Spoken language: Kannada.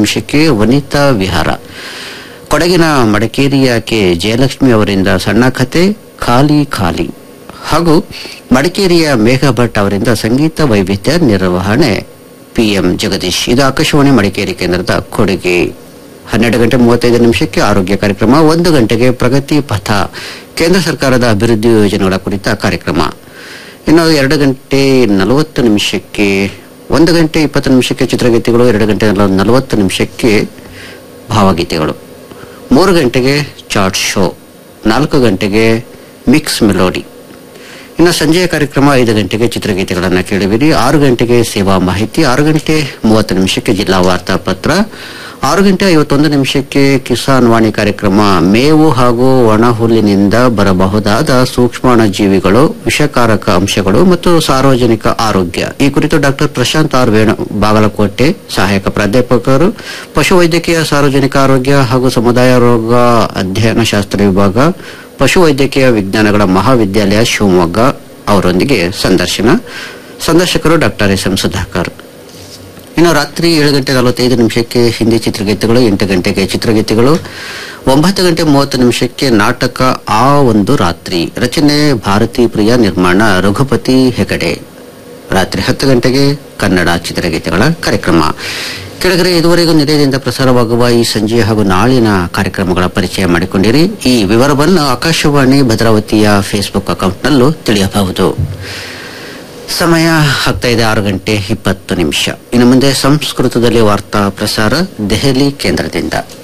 ನಿಮಿಷಕ್ಕೆ ವನಿತಾ ವಿಹಾರ ಕೊಡಗಿನ ಮಡಿಕೇರಿಯ ಕೆ ಜಯಲಕ್ಷ್ಮಿ ಅವರಿಂದ ಸಣ್ಣ ಕಥೆ ಖಾಲಿ ಖಾಲಿ ಹಾಗೂ ಮಡಿಕೇರಿಯ ಮೇಘ ಭಟ್ ಅವರಿಂದ ಸಂಗೀತ ವೈವಿಧ್ಯ ನಿರ್ವಹಣೆ ಪಿಎಂ ಜಗದೀಶ್ ಇದು ಆಕಾಶವಾಣಿ ಮಡಿಕೇರಿ ಕೇಂದ್ರದ ಕೊಡುಗೆ ಹನ್ನೆರಡು ಗಂಟೆ ಮೂವತ್ತೈದು ನಿಮಿಷಕ್ಕೆ ಆರೋಗ್ಯ ಕಾರ್ಯಕ್ರಮ ಒಂದು ಗಂಟೆಗೆ ಪ್ರಗತಿ ಪಥ ಕೇಂದ್ರ ಸರ್ಕಾರದ ಅಭಿವೃದ್ಧಿ ಯೋಜನೆಗಳ ಕುರಿತ ಕಾರ್ಯಕ್ರಮ ಇನ್ನು ಎರಡು ಗಂಟೆ ನಲವತ್ತು ನಿಮಿಷಕ್ಕೆ ಒಂದು ಗಂಟೆ ಇಪ್ಪತ್ತು ನಿಮಿಷಕ್ಕೆ ಚಿತ್ರಗೀತೆಗಳು ಎರಡು ಗಂಟೆ ನಲ- ನಲವತ್ತು ನಿಮಿಷಕ್ಕೆ ಭಾವಗೀತೆಗಳು ಮೂರು ಗಂಟೆಗೆ ಚಾರ್ಟ್ ಶೋ ನಾಲ್ಕು ಗಂಟೆಗೆ ಮಿಕ್ಸ್ ಮೆಲೋಡಿ ಇನ್ನು ಸಂಜೆಯ ಕಾರ್ಯಕ್ರಮ ಐದು ಗಂಟೆಗೆ ಚಿತ್ರಗೀತೆಗಳನ್ನು ಕೇಳುವಿರಿ ಆರು ಗಂಟೆಗೆ ಸೇವಾ ಮಾಹಿತಿ ಆರು ಗಂಟೆ ಮೂವತ್ತು ನಿಮಿಷಕ್ಕೆ ಜಿಲ್ಲಾ ವಾರ್ತಾ ಪತ್ರ ಆರು ಗಂಟೆ ಐವತ್ತೊಂದು ನಿಮಿಷಕ್ಕೆ ಕಿಸಾನ್ ವಾಣಿ ಕಾರ್ಯಕ್ರಮ ಮೇವು ಹಾಗೂ ಒಣ ಹುಲ್ಲಿನಿಂದ ಬರಬಹುದಾದ ಸೂಕ್ಷ್ಮಾಣು ಜೀವಿಗಳು ವಿಷಕಾರಕ ಅಂಶಗಳು ಮತ್ತು ಸಾರ್ವಜನಿಕ ಆರೋಗ್ಯ ಈ ಕುರಿತು ಡಾಕ್ಟರ್ ಪ್ರಶಾಂತ್ ಆರ್ ವೇಣು ಬಾಗಲಕೋಟೆ ಸಹಾಯಕ ಪ್ರಾಧ್ಯಾಪಕರು ಪಶುವೈದ್ಯಕೀಯ ಸಾರ್ವಜನಿಕ ಆರೋಗ್ಯ ಹಾಗೂ ಸಮುದಾಯ ರೋಗ ಅಧ್ಯಯನ ಶಾಸ್ತ್ರ ವಿಭಾಗ ಪಶುವೈದ್ಯಕೀಯ ವಿಜ್ಞಾನಗಳ ಮಹಾವಿದ್ಯಾಲಯ ಶಿವಮೊಗ್ಗ ಅವರೊಂದಿಗೆ ಸಂದರ್ಶನ ಸಂದರ್ಶಕರು ಡಾಕ್ಟರ್ ಎಸ್ ಎಂ ಸುಧಾಕರ್ ಇನ್ನು ರಾತ್ರಿ ಏಳು ಗಂಟೆ ನಲವತ್ತೈದು ನಿಮಿಷಕ್ಕೆ ಹಿಂದಿ ಚಿತ್ರಗೀತೆಗಳು ಎಂಟು ಗಂಟೆಗೆ ಚಿತ್ರಗೀತೆಗಳು ಒಂಬತ್ತು ಗಂಟೆ ಮೂವತ್ತು ನಿಮಿಷಕ್ಕೆ ನಾಟಕ ಆ ಒಂದು ರಾತ್ರಿ ರಚನೆ ಭಾರತಿ ಪ್ರಿಯ ನಿರ್ಮಾಣ ರಘುಪತಿ ಹೆಗಡೆ ರಾತ್ರಿ ಹತ್ತು ಗಂಟೆಗೆ ಕನ್ನಡ ಚಿತ್ರಗೀತೆಗಳ ಕಾರ್ಯಕ್ರಮ ಕೆಳಗಡೆ ಇದುವರೆಗೂ ನಿಲಯದಿಂದ ಪ್ರಸಾರವಾಗುವ ಈ ಸಂಜೆ ಹಾಗೂ ನಾಳಿನ ಕಾರ್ಯಕ್ರಮಗಳ ಪರಿಚಯ ಮಾಡಿಕೊಂಡಿರಿ ಈ ವಿವರವನ್ನು ಆಕಾಶವಾಣಿ ಭದ್ರಾವತಿಯ ಫೇಸ್ಬುಕ್ ಅಕೌಂಟ್ನಲ್ಲೂ ತಿಳಿಯಬಹುದು ಸಮಯ ಆಗ್ತಾ ಇದೆ ಆರು ಗಂಟೆ ಇಪ್ಪತ್ತು ನಿಮಿಷ ಇನ್ನು ಮುಂದೆ ಸಂಸ್ಕೃತದಲ್ಲಿ ವಾರ್ತಾ ಪ್ರಸಾರ ದೆಹಲಿ ಕೇಂದ್ರದಿಂದ